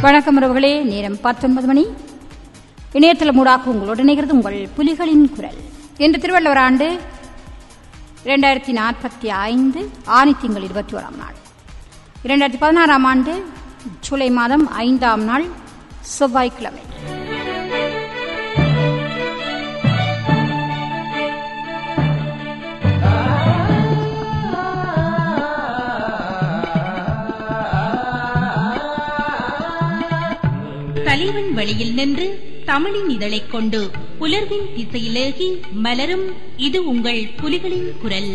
வணக்கம் உறவுகளே நேரம் பத்தொன்பது மணி இணையதள மூடாக உங்களோடு இணைகிறது உங்கள் புலிகளின் குரல் இன்று திருவள்ளுவர் ஆண்டு இரண்டாயிரத்தி நாற்பத்தி ஐந்து ஆணி திங்கள் இருபத்தி ஓராம் நாள் இரண்டாயிரத்தி பதினாறாம் ஆண்டு ஜூலை மாதம் ஐந்தாம் நாள் செவ்வாய்க்கிழமை தலைவன் வழியில் நின்று தமிழின் இதழைக் கொண்டு புலர்வின் திசையிலேகி மலரும் இது உங்கள் புலிகளின் குரல்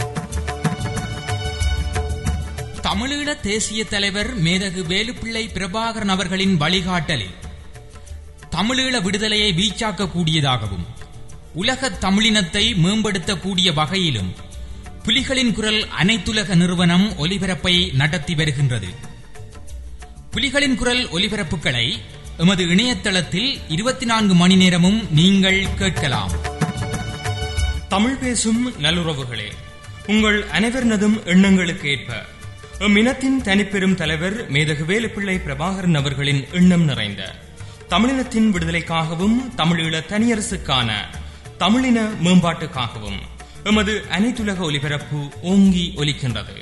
தமிழீழ தேசிய தலைவர் மேதகு வேலுப்பிள்ளை பிரபாகரன் அவர்களின் வழிகாட்டலில் தமிழீழ விடுதலையை வீச்சாக்கக்கூடியதாகவும் உலக தமிழினத்தை மேம்படுத்தக்கூடிய வகையிலும் புலிகளின் குரல் அனைத்துலக நிறுவனம் ஒலிபரப்பை நடத்தி வருகின்றது புலிகளின் குரல் ஒலிபரப்புகளை எமது இணையதளத்தில் இருபத்தி நான்கு மணி நேரமும் நீங்கள் கேட்கலாம் தமிழ் பேசும் நல்லுறவுகளே உங்கள் அனைவரினதும் எண்ணங்களுக்கு ஏற்ப எம்மினத்தின் தனிப்பெரும் தலைவர் மேதகு வேலுப்பிள்ளை பிரபாகரன் அவர்களின் எண்ணம் நிறைந்த தமிழினத்தின் விடுதலைக்காகவும் தமிழீழ தனியரசுக்கான தமிழின மேம்பாட்டுக்காகவும் எமது அனைத்துலக ஒலிபரப்பு ஓங்கி ஒலிக்கின்றது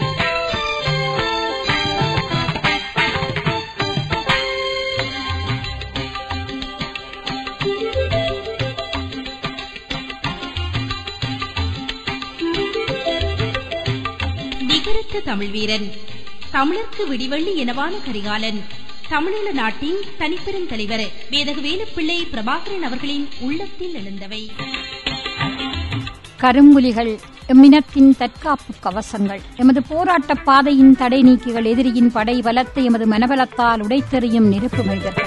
நிகரற்ற தமிழ் வீரன் தமிழர்க்கு விடிவள்ளி எனவான கரிகாலன் தமிழீழ நாட்டின் தனிப்பெரும் தலைவர் வேதகு வேலுப்பிள்ளை பிரபாகரன் அவர்களின் உள்ளத்தில் எழுந்தவை கரும்புலிகள் எம்மினத்தின் தற்காப்பு கவசங்கள் எமது போராட்ட பாதையின் தடை நீக்கிகள் எதிரியின் படை பலத்தை எமது மனபலத்தால் உடைத்தெறியும் நெருப்பு மனிதர்கள்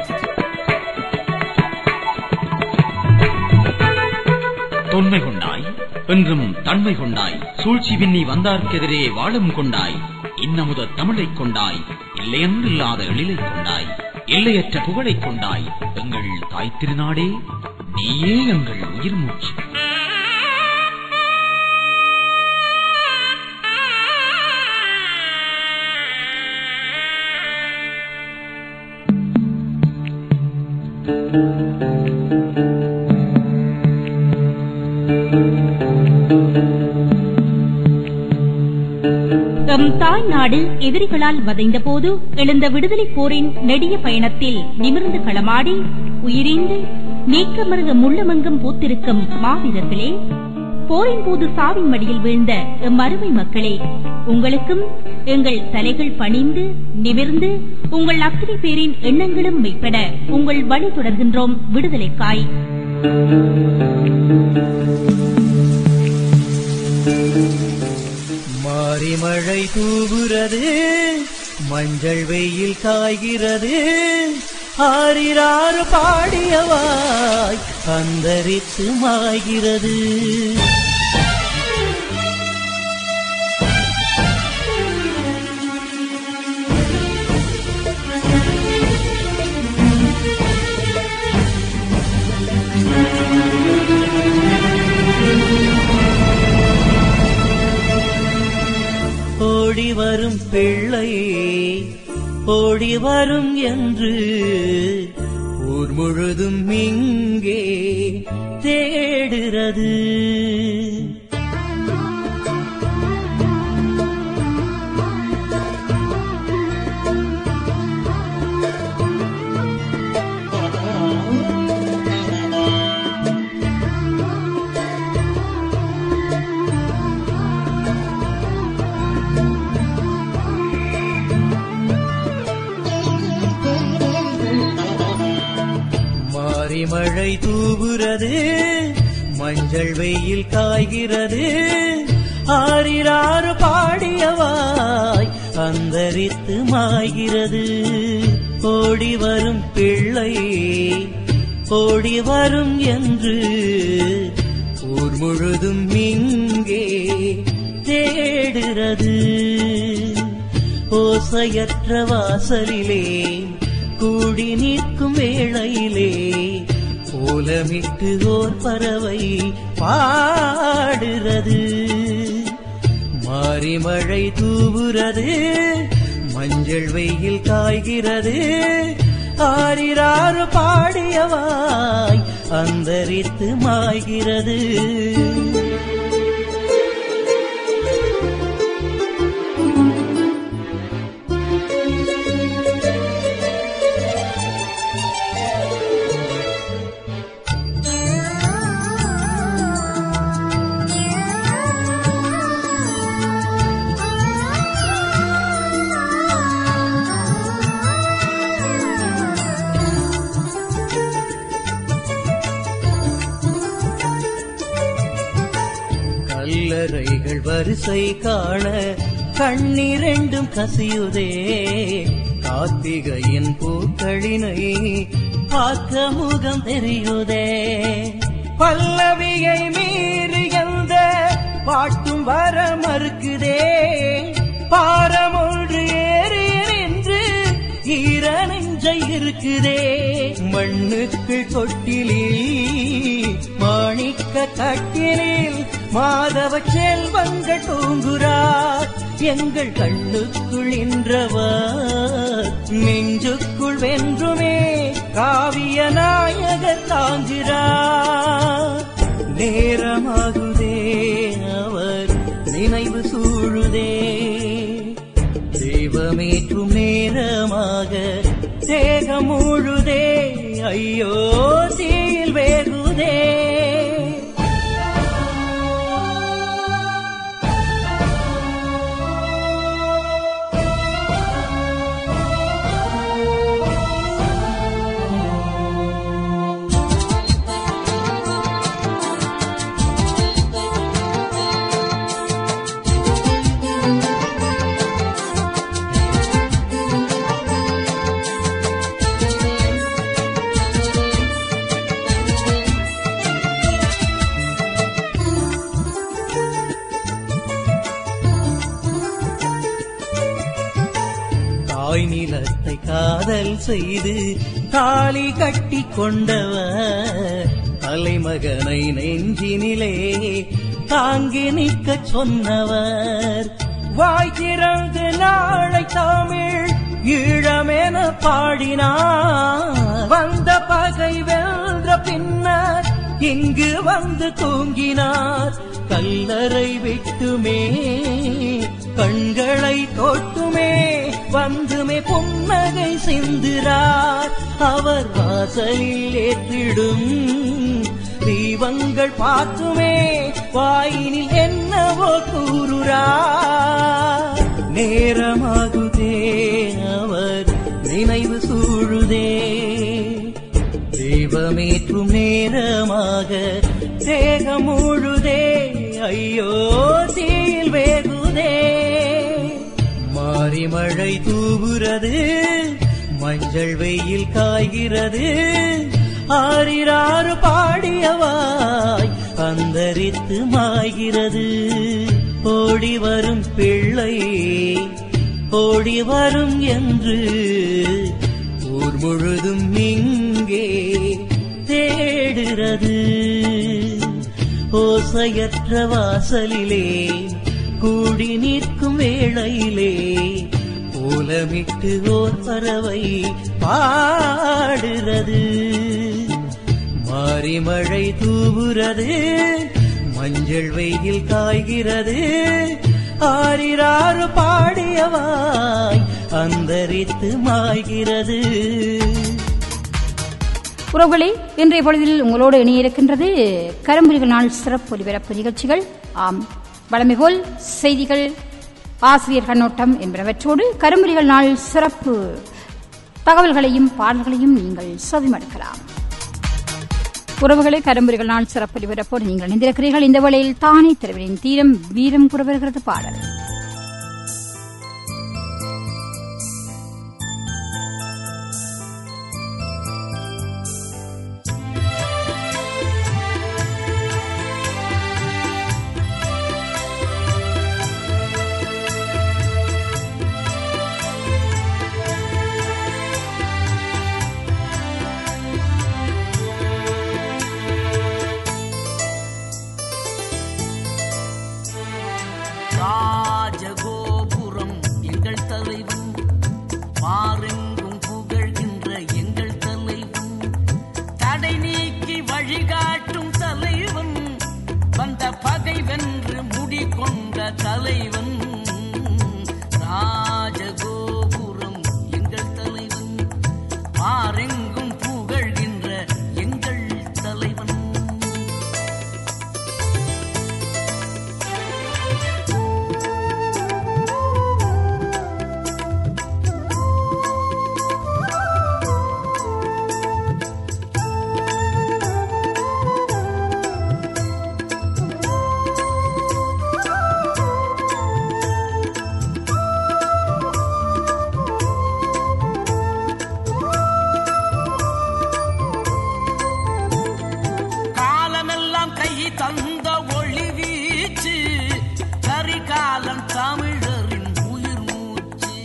தொன்மை கொண்டாய் என்றும் தன்மை கொண்டாய் சூழ்ச்சி விண்ணி வந்தார்க்கெதிரே வாழும் கொண்டாய் இன்னமுத தமிழைக் கொண்டாய் இல்லையென்றில்லாத எழிலைக் கொண்டாய் எல்லையற்ற புகழைக் கொண்டாய் எங்கள் தாய் திருநாடே நீயே எங்கள் உயிர் மூச்சு எம் தாய் நாடு எதிரிகளால் வதைந்த போது எழுந்த விடுதலை போரின் நெடிய பயணத்தில் நிமிர்ந்து களமாடி உயிரிந்து நீக்கமருக முள்ளமெங்கும் பூத்திருக்கும் மாவீரர்களே போரின் போது சாவின் மடியில் வீழ்ந்த எம் அருமை மக்களே உங்களுக்கும் எங்கள் தலைகள் பணிந்து நிமிர்ந்து உங்கள் அத்தனை பேரின் எண்ணங்களும் மெய்ப்பட உங்கள் வழி தொடர்கின்றோம் விடுதலைக்காய் மாரிமழை தூவுறது மஞ்சள் வெயில் காய்கிறது ஆரிராறு பாடியவாய் அந்தரித்து மாய்கிறது ஓடி வரும் பிள்ளையே ஓடி வரும் என்று ஊர் முழுதும் இங்கே தேடுறது மாரிமழை தூவுறது மஞ்சள் வெயில் காய்கிறது ஆரிராறு பாடியவாய் அந்தரித்து மாய்கிறது ஓடி வரும் பிள்ளையே ஓடி வரும் என்று ஊர் முழுதும் இங்கே தேடுறது ஓசையற்ற வாசலிலே கூடி நிற்கும் வேளையிலே ஓலமிட்டு ஓர் பறவை பாடுறது மாறி மழை தூவுறது மஞ்சள் வெயில் காய்கிறது ஆரிராறு பாடியவாய் அந்தரித்து மாய்கிறது கல்லறைகள் வரிசை காண கண்ணிரண்டும் கசியுதே கார்த்திகையின் பூக்களினை பார்க்க முகம் தெரியுதே பல்லவியை மீறி எந்த பாட்டும் வர மறுக்குதே பாரம் ஒன்று ஏறி நின்று ஈர நெஞ்சை இருக்குதே மண்ணுக்கு கொட்டிலில் மாணிக்க கட்டிலில் மாதவ செல்வங்கள் தூங்குறார் எங்கள் கண்ணுக்குள் நின்றவர் நெஞ்சுக்குள் வென்றுமே காவிய நாயகர் தாங்குகிறார் நேரமாகுதே அவர் நினைவு சூழுதே தெய்வமேற்றும் நேரமாக தேகம் முழுதே ஐயோ தீயில் வேகுதே தாய் நிலத்தை காதல் செய்து தாலி கட்டி கொண்டவர் தலைமகனை நெஞ்சினிலே தாங்கி நிற்க சொன்னவர் வாய் திறந்து நாளை தமிழ் ஈழமென பாடினார் வந்த பகை வென்ற பின்னர் இங்கு வந்து தூங்கினார் கல்லறை விட்டுமே கண்களை தொட்டுமே வந்துமே புன்னகை சிந்துறார் அவர் வாசலில் ஏற்றிடும் தீபங்கள் பார்த்துமே வாயினில் என்னவோ கூறுறார் நேரமாகுதே அவர் நினைவு சூழுதே தெய்வமேற்றும் நேரமாக தேகம் முழுதே ஐயோ தீயில் வேகுதே மாறி மழை தூவுறது மஞ்சள் வெயில் காய்கிறது ஆறிராறு பாடியவாய் அந்தரித்து மாய்கிறது ஓடி வரும் பிள்ளை ஓடி வரும் என்று ஊர் முழுதும் இங்கே தேடுகிறது ஓசையற்ற வாசலிலே கூடி நிற்கும் வேளையிலே ஓலமிட்டு ஓர் பறவை பாடுறது மாறி மழை தூவுறது மஞ்சள் வெயில் காய்கிறது ஆறிராறு பாடியவாய் அந்தரித்து மாய்கிறது உறவுகளே இன்றைய பொழுதில் உங்களோடு இணையிருக்கின்றது கரும்புலிகள் நாள் சிறப்பு ஒலிபரப்பு நிகழ்ச்சிகள் ஆம் வழமை போல் செய்திகள் ஆசிரியர் கண்ணோட்டம் என்பனவற்றோடு கரும்புலிகள் நாள் சிறப்பு தகவல்களையும் பாடல்களையும் நீங்கள் செவிமடுக்கலாம் உறவுகளை கரும்புரிகள் நாள் சிறப்பு ஒலிபரப்போடு நீங்கள் இணைந்திருக்கிறீர்கள் இந்த வேளையில் தானே திருவிழின் தீரம் வீரம் குறவருகிறது பாடல் God. தலைவன் ராஜகோபுரம் எங்கள் தலைவன் ஆரெங்கும் புகழ்கின்ற எங்கள் தலைவன் காலமெல்லாம் கை தந்த ஒளி வீச்சு கரிகாலம் தமிழரின் உயிர் மூச்சு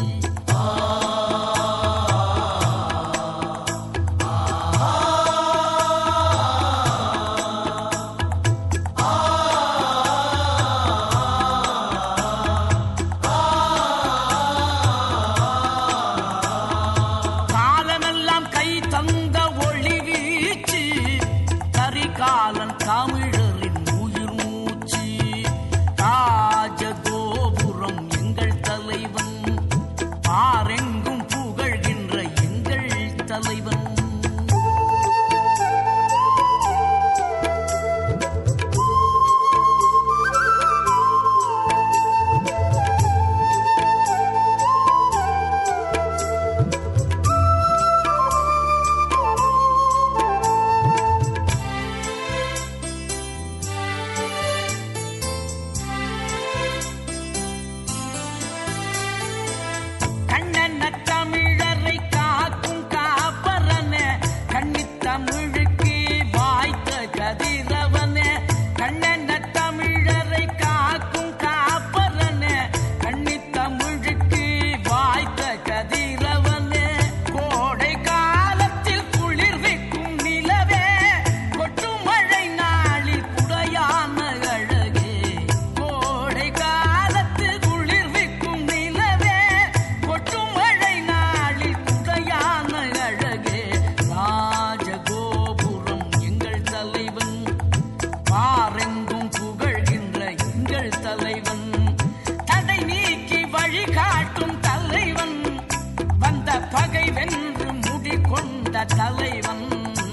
காலமெல்லாம் கை தந்த ஒளி வீச்சு கரிகாலன் தமிழரின் உயிர் மூச்சு ராஜகோபுரம் எங்கள் தலைவன் ஆரெங்கும் புகழ்கின்ற எங்கள் தலைவன் கண்ணன தமிழரை காக்கும் காப்பரன கன்னித்தமிழுக்கு வாய்த்த கதிரவன கண்ணன தமிழரை காக்கும் காப்பரன கன்னித்தமிழுக்கு வாய்த்த கதிரவன கோடை காலத்தில் குளிர்விக்கும் நிலவே கொட்டும் மழை நாளில் குடையான அழகே கோடை காலத்து குளிர்விக்கும் நிலவே கொட்டும் மழை நாளில் குடையான அழகே ராஜகோபுரம் எங்கள் தலைவன் பாரெங்கும் புகழ்கின்ற எங்கள் தலைவன் தடை நீக்கி வழிகாட்டும் தலைவன் வந்த பகை வென்று முடிகொண்ட தலைவன்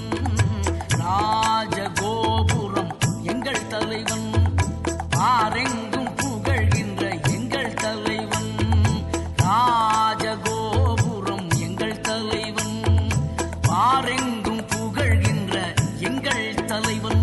ராஜகோபுரம் எங்கள் தலைவன் பாரெங்கும் புகழ்கின்ற எங்கள் தலைவன் ராஜகோபுரம் எங்கள் தலைவன் பாரெங்கும் புகழ்கின்ற எங்கள் தலைவன்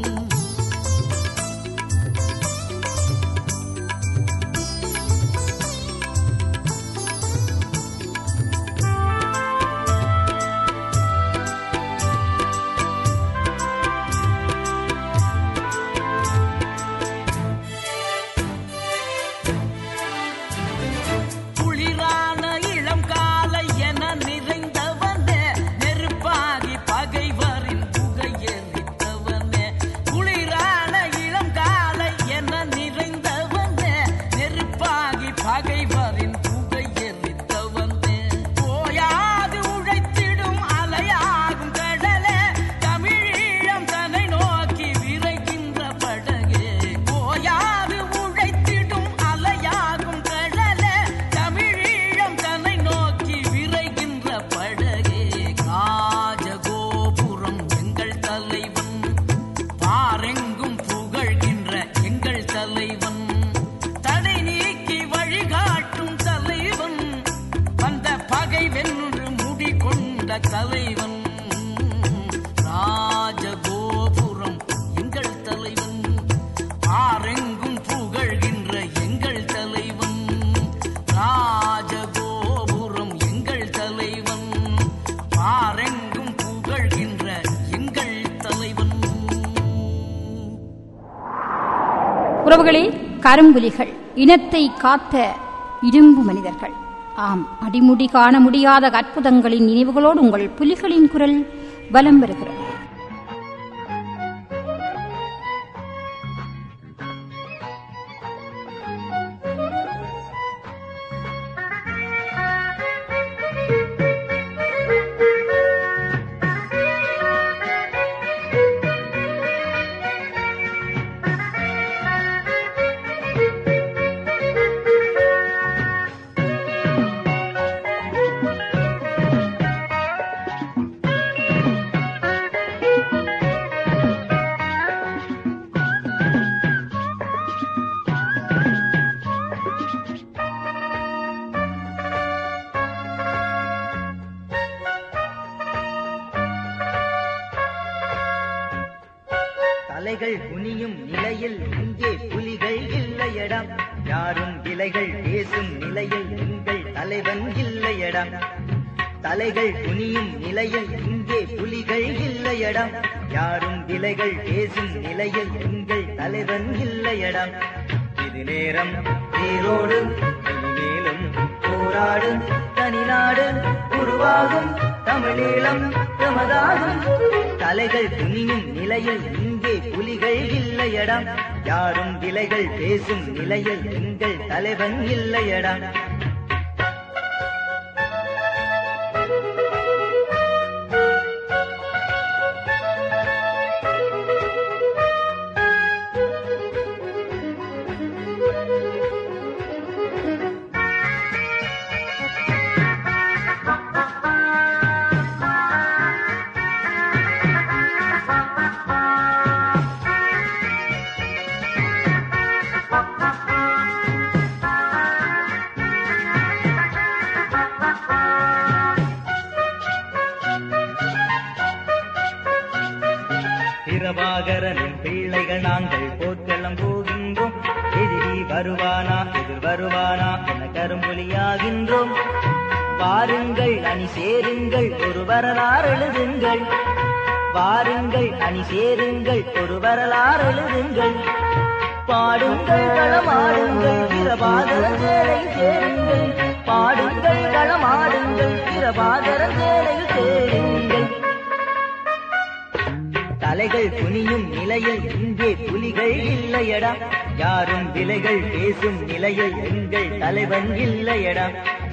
குளிரான இளம் காலை என நிறைந்தவனே நெருப்பாகி பகைவரின் புகையெறித்தவனே குளிரான இளம் காலை என நிறைந்தவனே நெருப்பாகி பகைவரின் புகையெறித்தவனே போயாது உழைத்திடும் அலையாகும் கடலே தமிழீழம் தன்னை நோக்கி விரைகின்ற படகே போயாது உழைத்திடும் அலையாகும் கடலே தமிழீழம் தன்னை நோக்கி விரைகின்ற படகே ராஜகோபுரம் எங்கள் தலைவன் பாரெங்கும் புகழ்கின்ற எங்கள் தலைவன் தடை நீக்கி வழிகாட்டும் தலைவன் வந்த பகை வென்று முடிகொண்ட தலைவன் ராஜகோபுரம் எங்கள் தலைவன் ஆரெங்கும் புகழ்கின்ற எங்கள் தலைவன் ராஜகோபுரம் எங்கள் தலைவன் ஆரெங்கும் புகழ்கின்ற எங்கள் தலைவன் உறவுகளே கரும்புலிகள் இனத்தை காத்த இரும்பு மனிதர்கள் ஆம் அடிமுடி காண முடியாத அற்புதங்களின் நினைவுகளோடு உங்கள் புலிகளின் குரல் பலம் பெறுகிறது நிலையில் இங்கே புலிகள் இல்லையடா யாரும் விலைகள் பேசும் நிலையில் உங்கள் தலைவன் இல்லையடா தலைகள் குனியும் நிலையில் இங்கே புலிகள் இல்லையடா யாரும் விலைகள் பேசும் நிலையில் உங்கள் தலைவன் இல்லையடா இது நேரம் நீரோடு இனிமேலும் போராடு தனிநாடு உருவாகும் தமிழீழம் எமதாகும் தலைகள் குனியும் நிலையில் இங்கே புலிகள் இல்லையடா யாரும் விலைகள் பேசும் நிலையில் எங்கள் தலைவன் இல்லையடா பிரபாகரனின் பிள்ளைகள் நாங்கள் போர்க்களம் போகின்றோம் எதிரி வருவானா எதிர் வருவானா என கரும்புலியாகின்றோம் வாருங்கள் அணி சேருங்கள் ஒரு வரலாறு எழுதுங்கள் வாருங்கள் அணி சேருங்கள் ஒரு வரலாறு எழுதுங்கள் பாடுங்கள் களமாடுங்கள் பிரபாகர சேலை சேருங்கள் பாடுங்கள் களமாடுங்கள் பிரபாகர சேலை சேருங்கள் தலைகள் குனியும் நிலையில் இங்கே புலிகள் இல்லையடா யாரும் விலைகள் பேசும் நிலையில் எங்கள் தலைவன் இல்லையடா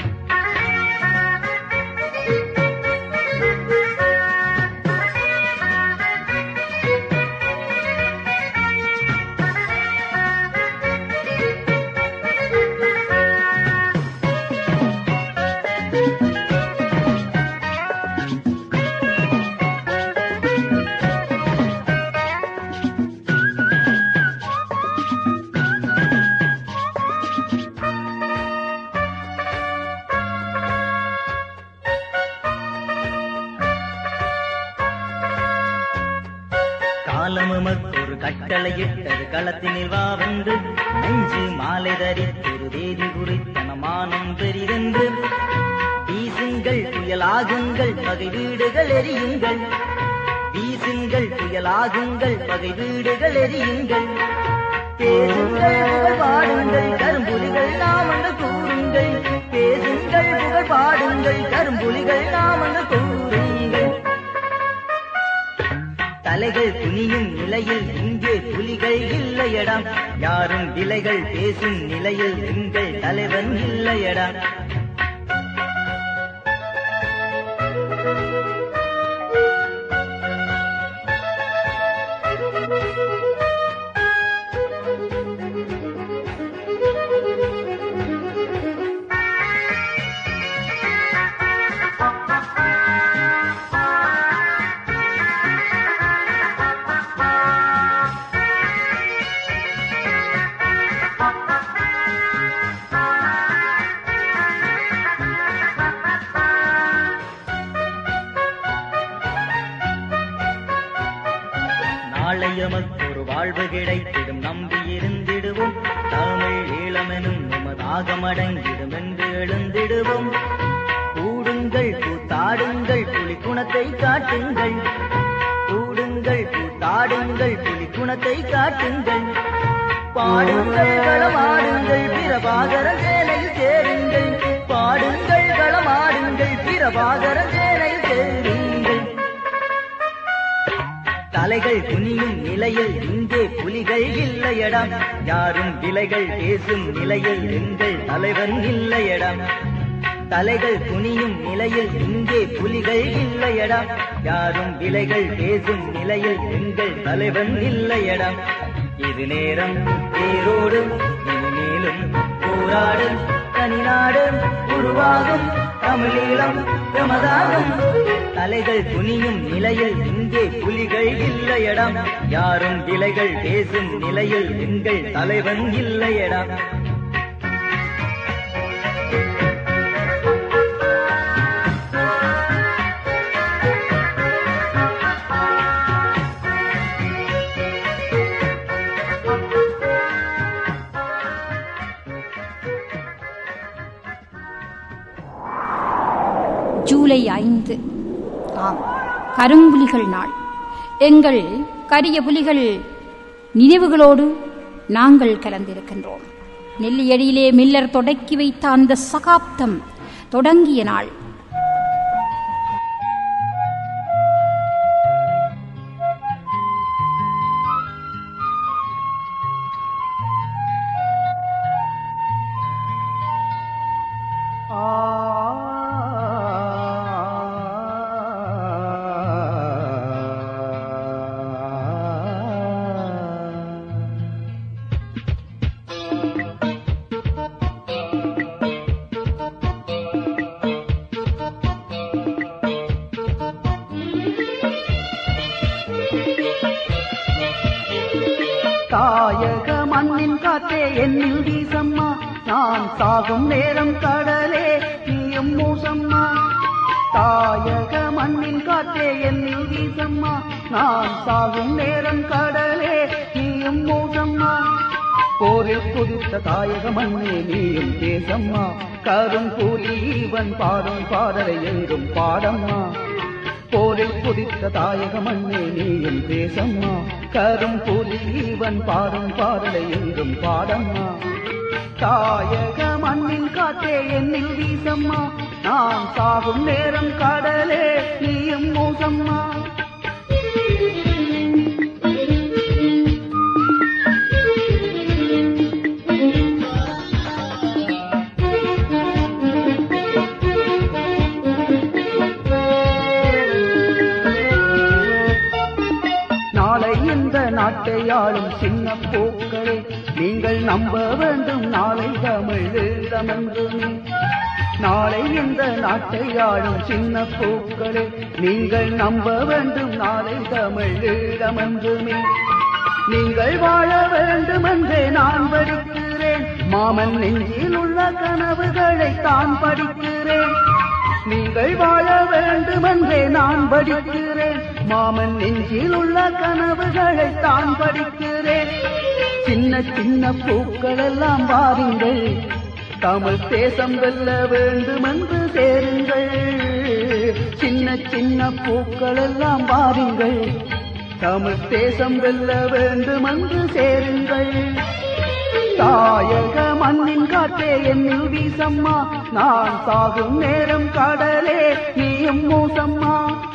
காலம் ஒரு கட்டளையிட்டது களத்தினில் வாவென்று நெஞ்சு மாலை தரித்தொரு தேதி குறித்தன மானம் பெரிதென்று வீசுங்கள் புயலாகுங்கள் பகை வீடுகள் எரியுங்கள் வீசுங்கள் புயலாகுங்கள் பகை வீடுகள் எரியுங்கள் பேசுங்கள் புகழ் பாடுங்கள் கரும்புலிகள் நாமங்கள் கூறுங்கள் பேசுங்கள் புகழ் பாடுங்கள் கரும்புலிகள் நாமங்கள் கூறுங்கள் தலைகள் துணியும் நிலையில் இங்கே புலிகள் இல்லையடா யாரும் விலைகள் பேசும் நிலையில் எங்கள் தலைவன் இல்லையடா நாளை எமக்கு ஒரு வாழ்வு கிடைத்திடும் நம்பி இருந்திடுவோம் தமிழ் ஈழமெனும் நமதாக மடங்கிடும் என்று எழுந்திடுவோம் கூடுங்கள் கூத்தாடுங்கள் புலி குணத்தை காட்டுங்கள் கூடுங்கள் கூத்தாடுங்கள் புலி குணத்தை காட்டுங்கள் பாடுங்கள் களமாடுங்கள் பிரபாகர சேனையில் சேருங்கள் பாடுங்கள் களமாடுங்கள் பிரபாகர சேனையில் சேருங்கள் தலைகள் குனியும் நிலையில் இங்கே புலிகள் இல்லையடா யாரும் விலைகள் பேசும் நிலையில் எங்கள் தலைவன் இல்லையடா தலைகள் குனியும் நிலையில் இங்கே புலிகள் இல்லையடா யாரும் விலைகள் பேசும் நிலையில் எங்கள் தலைவன் இல்லையடா இது நேரம் தேரோடு இனிமேலும் போராடு தனிநாடு உருவாகும் தமிழீழம் எமதாகும் தலைகள் குனியும் நிலையில் இங்கே புலிகள் இல்லையடா யாரும் விலைகள் பேசும் நிலையில் எங்கள் தலைவன் இல்லையடா ஜூலை ஐந்து ஆம் கரும்புலிகள் நாள் எங்கள் கரிய புலிகள் நினைவுகளோடு நாங்கள் கலந்திருக்கின்றோம் நெல்லியடியிலே மில்லர் தொடக்கி வைத்த அந்த சகாப்தம் தொடங்கிய நாள் தாயக மண்ணின் காற்றே என்னில் வீசம்மா நான் சாகும் நேரம் கடலே நீயும் மூசம்மா தாயக மண்ணின் காற்றே என்னில் வீசம்மா நான் சாகும் நேரம் கடலே நீயும் மூசம்மா போரில் குதித்த தாயக மண்ணே நீயும் தேசம்மா கரும் கூலி இவன் பாடும் பாடலை எங்கும் பாடம்மா போரில் குதித்த தாயக மண்ணே நீயும் தேசம்மா கரும் புலி இவன் பாடும் பாடலை எங்கும் பாடம்மா தாயக மண்ணின் காற்றே என்னில் வீசம்மா நான் சாகும் நேரம் கடலே நீயும் மூசம்மா நாளை இந்த நாட்டை ஆளும் சின்ன போக்களே நீங்கள் நம்ப வேண்டும் நாளை தமிழ் ஈழமென்றுமே நாளை இந்த நாட்டை ஆளும் சின்ன பூக்களே நீங்கள் நம்ப வேண்டும் நாளை தமிழ் ஈழமென்றுமே நீங்கள் வாழ வேண்டும் என்றே நான் படிக்கிறேன் மாமன் நெஞ்சில் உள்ள கனவுகளை தான் படிக்கிறேன் நீங்கள் வாழ வேண்டும் என்றே நான் படிக்கிறேன் மாமன் நெஞ்சில் உள்ள கனவுகளை தான் படிக்கிறேன் சின்ன சின்ன பூக்கள் எல்லாம் வாருங்கள் தமிழ் தேசம் வெல்ல வேண்டும் என்று சேருங்கள் சின்ன சின்ன பூக்கள் எல்லாம் வாருங்கள் தமிழ் தேசம் வெல்ல வேண்டும் என்று சேருங்கள் தாயக மண்ணின் காற்றே என்னில் வீசம்மா நான் சாகும் நேரம் கடலே நீயும் மூசம்மா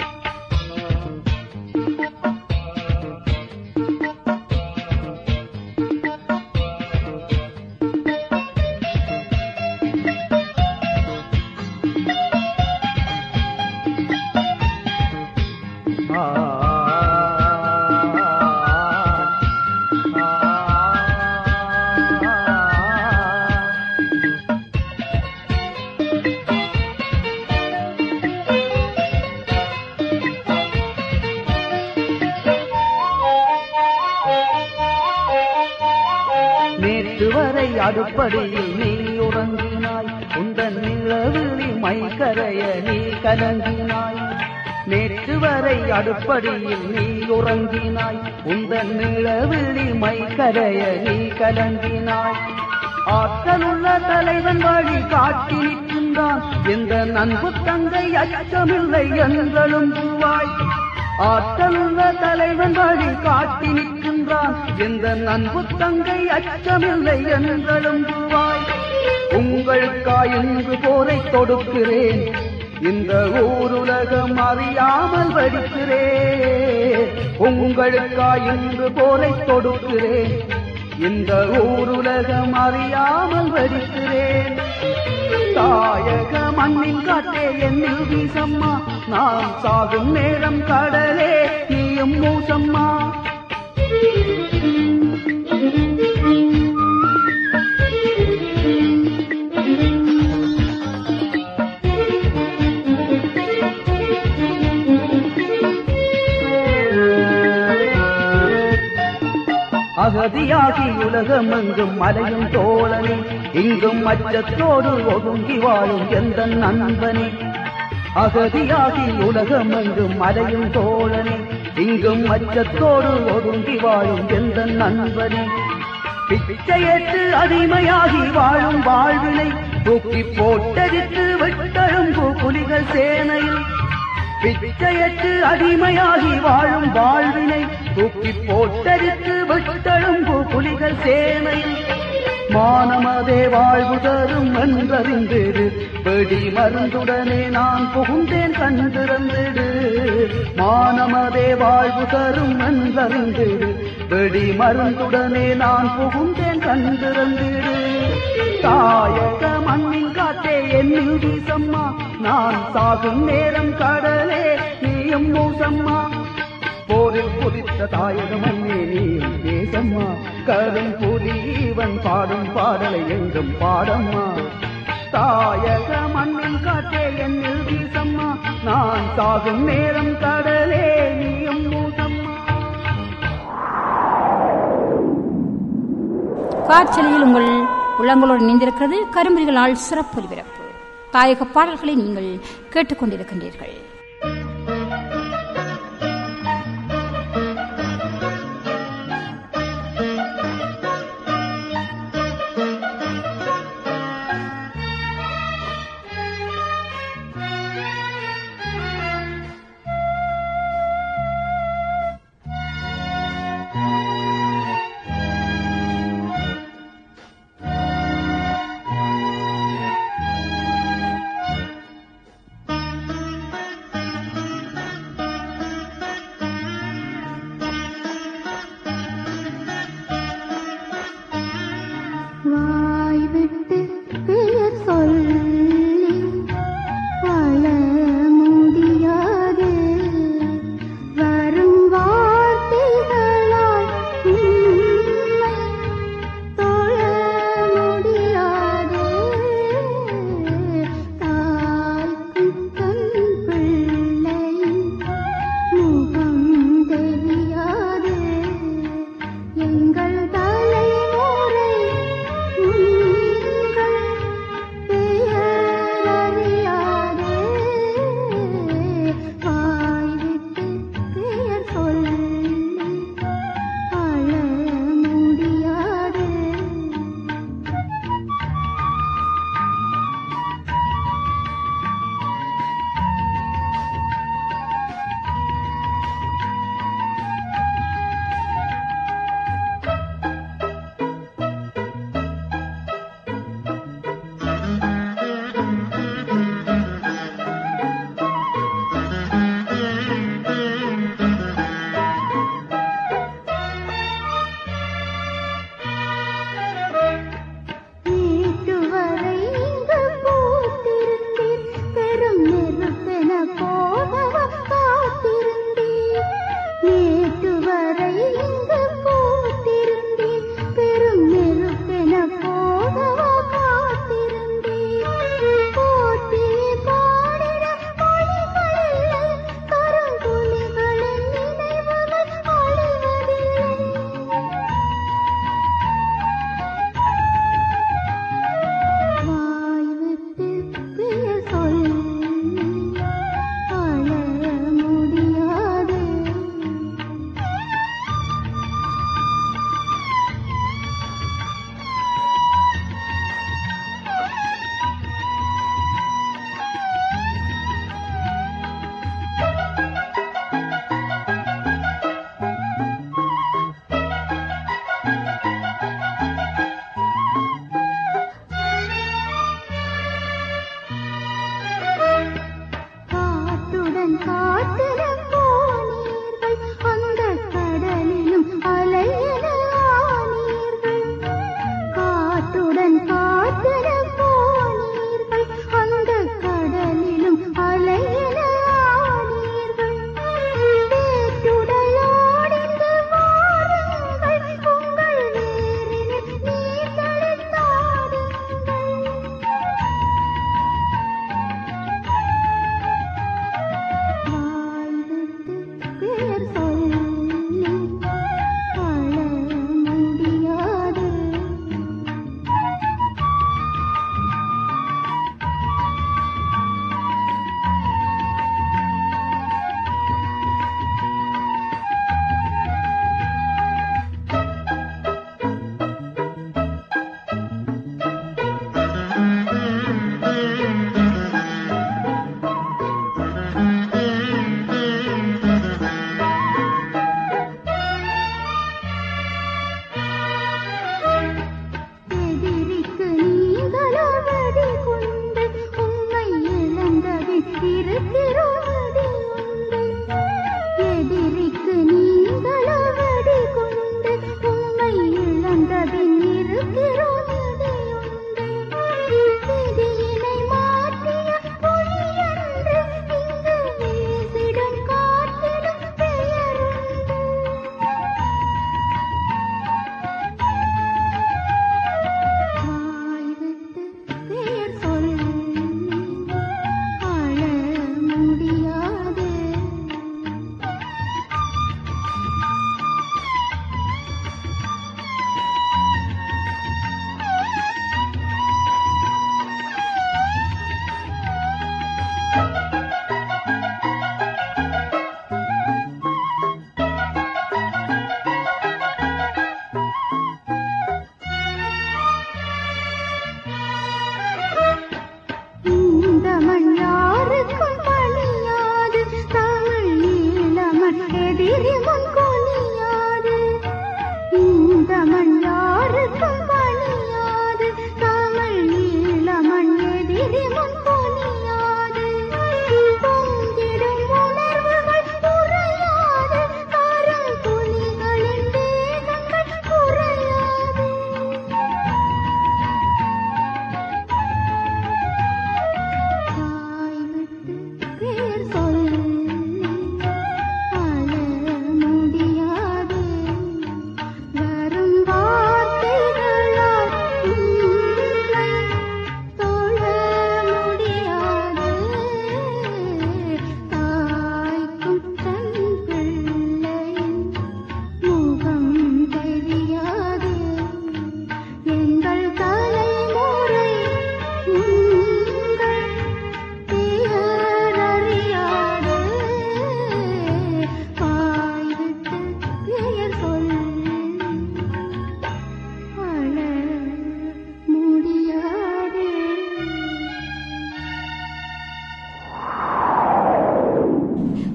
நேற்று வரை அடுப்படியில் நீ உறங்கினாய் உந்தன் நிலவிழி மை கரைய நீ கலங்கினாய் நேற்று வரை அடுப்படியில் நீ உறங்கினாய் உந்தன் நிலவிழி மை கரைய நீ கலங்கினாய் ஆற்றலுள்ள தலைவன் வழி காட்டி நிற்கின்றான் எந்த நண்பு தங்கை அச்சமில்லை என்றலும் பூவாய் ஆற்றலுள்ள தலைவன் வழி காட்டி நிற்கின்றான் எந்த நண்பு தங்கை அச்சமில்லை என்றலும் பூவாய் உங்களுக்காய் இன்று போரை தொடுக்கிறேன் இந்த ஊருலகம் அறியாமல் வடிக்கிறேன் உங்களுக்காய் இன்று போரை தொடுக்கிறேன் இந்த ஊருலகம் அறியாமல் வடிக்கிறேன் தாயக மண்ணின் காற்றே என்னில் வீசம்மா நான் சாகும் நேரம் கடலே நீயும் மூசம்மா அகதியாகி உலகமெங்கும் மலையும் தோழனே இங்கும் அச்சத்தோடு ஒதுங்கி வாழும் எந்த நண்பனே அகதியாகி உலகமெங்கும் மலையும் தோழனே இங்கும் அச்சத்தோடு ஒதுங்கி வாழும் எந்த நண்பனே பிச்சையேற்று அடிமையாகி வாழும் வாழ்வினை தூக்கி போட்டடித்து விட்டழும்பு புலிகள் சேனையில் பிச்சையற்று அடிமையாகி வாழும் வாழ்வினை தூக்கி போட்டடித்து விட்டழும்பு புலிகள் சேனையில் மானமதே வாழ்வு தரும் என்றறிந்திடு வெடி மருந்துடனே நான் புகுந்தேன் கண்டிருந்திடு மானமதே வாழ்வு தரும் என்றறிந்திடு வெடி மருந்துடனே நான் புகுந்தேன் கண்டிருந்திடு தாயக மண்ணின் காத்தே என்னில் வீசம்மா நான் சாகும் நேரம் கடலே நீயும் மூசம்மா போரில் குதித்த தாயக மண்ணே நீ தேசம்மா கரும் புலிவன் பாடும் பாடலை எங்கும் பாடம்மா தாயக மண்ணின் காற்றே என்னில் வீசம்மா நான் சாகும் நேரம் கடலே நீயும் மூசம்மா காற்றலையில் உங்கள் உள்ளங்களோடு இணைந்திருக்கிறது கரும்புலிகளால் சிறப்பு ஒலிபரப்பு தாயக பாடல்களை நீங்கள் கேட்டுக்கொண்டிருக்கின்றீர்கள் வாய்விட்டு பெயர் சொல்லி வாழ முடியாது வரும் வார்த்தைகளால் உன்னை தொழ முடியாது தாய்க்கும் தன் பிள்ளையின் முகம் தெரியாது எங்கள் தலைமுறை உன்னை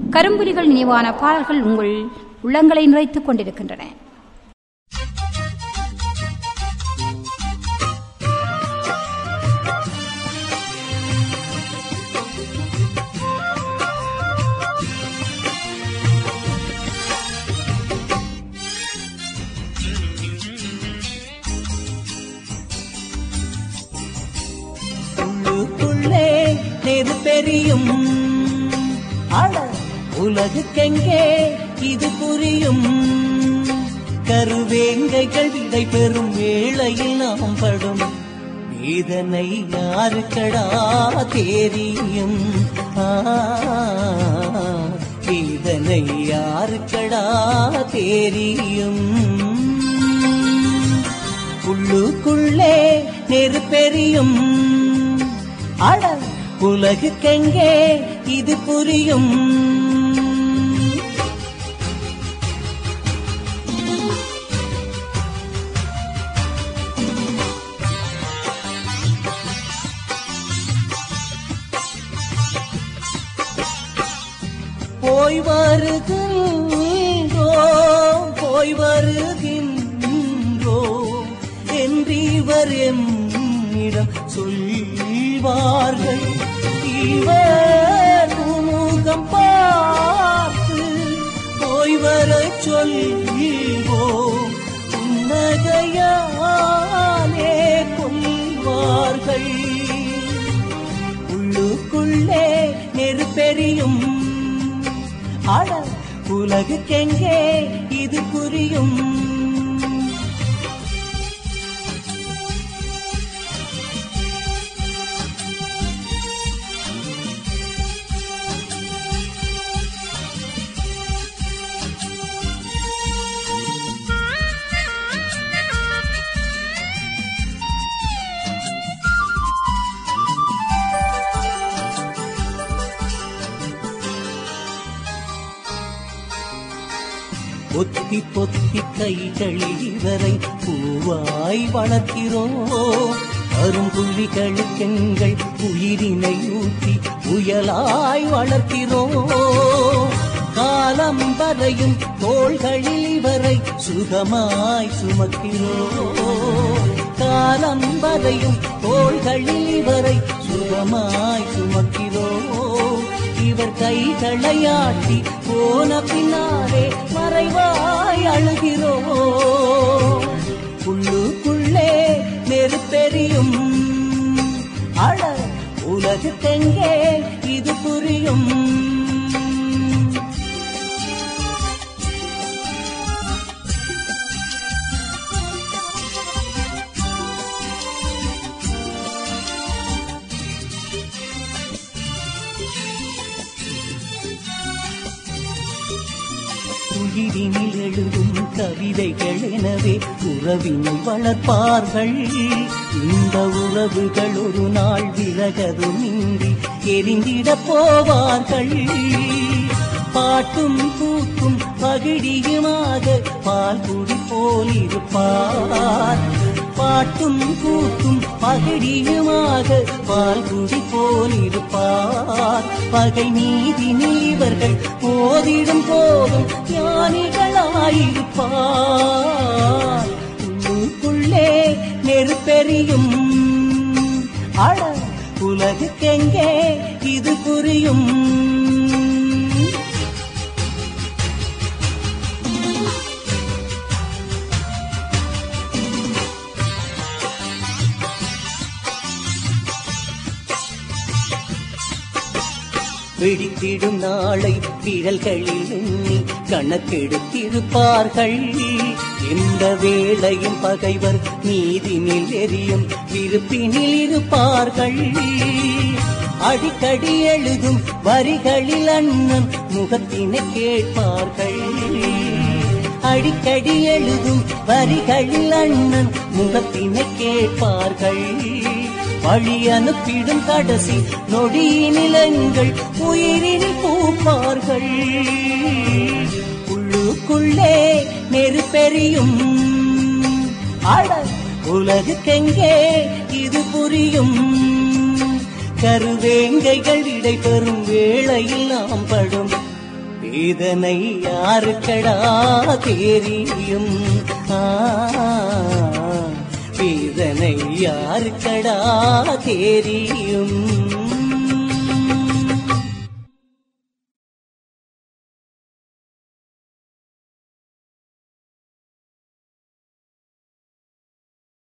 கரும்புலிகள் நினைவான பாடல்கள் உங்கள் உள்ளங்களை நிறைத்துக் கொண்டிருக்கின்றன உள்ளுக்குள்ளே நெருப்பெரியும் அட உலகுக்கெங்கே இது புரியும் கருவேங்கைகள் விடை பெறும் வேளையில் நாம் படும் வேதனை யாருக்கடா தெரியும் ஆ, வேதனை யாருக்கடா தெரியும் உள்ளுக்குள்ளே நெருப்பெரியும் அட உலகுக்கெங்கே இது புரியும் போய் வருகின்றோம் போய் வருகின்றோம் என்றிவர் எம்மிடம் சொல்வார்கள் இவர் முகம் பார்த்து போய் வரச் சொல்வோம் புன்னகையாலே கொள்வார்கள் உள்ளுக்குள்ளே நெருப்பெரியும் அட உலகுக்கெங்கே இது புரியும் பொத்தி பொத்தி கைகளில் இவரை பூவாய் வளர்க்கிறோம் அரும்புலிகளுக்கெங்கள் உயிரினை ஊற்றி புயலாய் வளர்க்கிறோம் காலம் வரையும் தோள்களில் இவரை சுகமாய் சுமக்கிறோம் காலம் வரையும் தோள்களில் இவரை சுகமாய் சுமக்கிறோம் இவர் கைகளையாட்டி போன பின்னாலே மறைவாய் அழுகிறோம் உள்ளுக்குள்ளே நெருப்பெரியும் அழ உலகுக்கெங்கே இது புரியும் உயிரினில் எழுதும் கவிதைகள் எனவே உறவினை வளர்ப்பார்கள் இந்த உறவுகள் ஒரு நாள் விலகதும் இன்றி எரிந்திடப் போவார்கள் பாட்டும் கூத்தும் பகிடியுமாக பால் குடி போல் இருப்பார் பாட்டும் கூத்தும் பகிடியுமாக பால் குடி போல் இருப்பார் பகை நீதி நீவர்கள் போதிடும் போதும் ஞானிகளாயிருப்பார் உள்ளுக்குள்ளே நெருப்பெரியும் அழ உலகுக்கெங்கே இது புரியும் பிடித்திடும் நாளை விரல்களில் எண்ணி கணக்கெடுத்திருப்பார்கள் எந்த வேளையும் பகைவர் நீதினில் எரியும் விருப்பினில் இருப்பார்கள் அடிக்கடி எழுதும் வரிகளில் அண்ணன் முகத்தினை கேட்பார்கள் அடிக்கடி எழுதும் வரிகளில் அண்ணன் முகத்தினை கேட்பார்கள் வழி அனுப்பிடும் கடைசி நொடியினிலங்கள் உயிரினில் பூப்பார்கள் உள்ளுக்குள்ளே நெருப்பெரியும் அட உலகுக்கெங்கே இது புரியும் கருவேங்கைகள் விடை பெறும் வேளையில் நாம் படும் வேதனை யாருக்கடா தெரியும் ஆ, வேதனை யாருக்கடா தெரியும்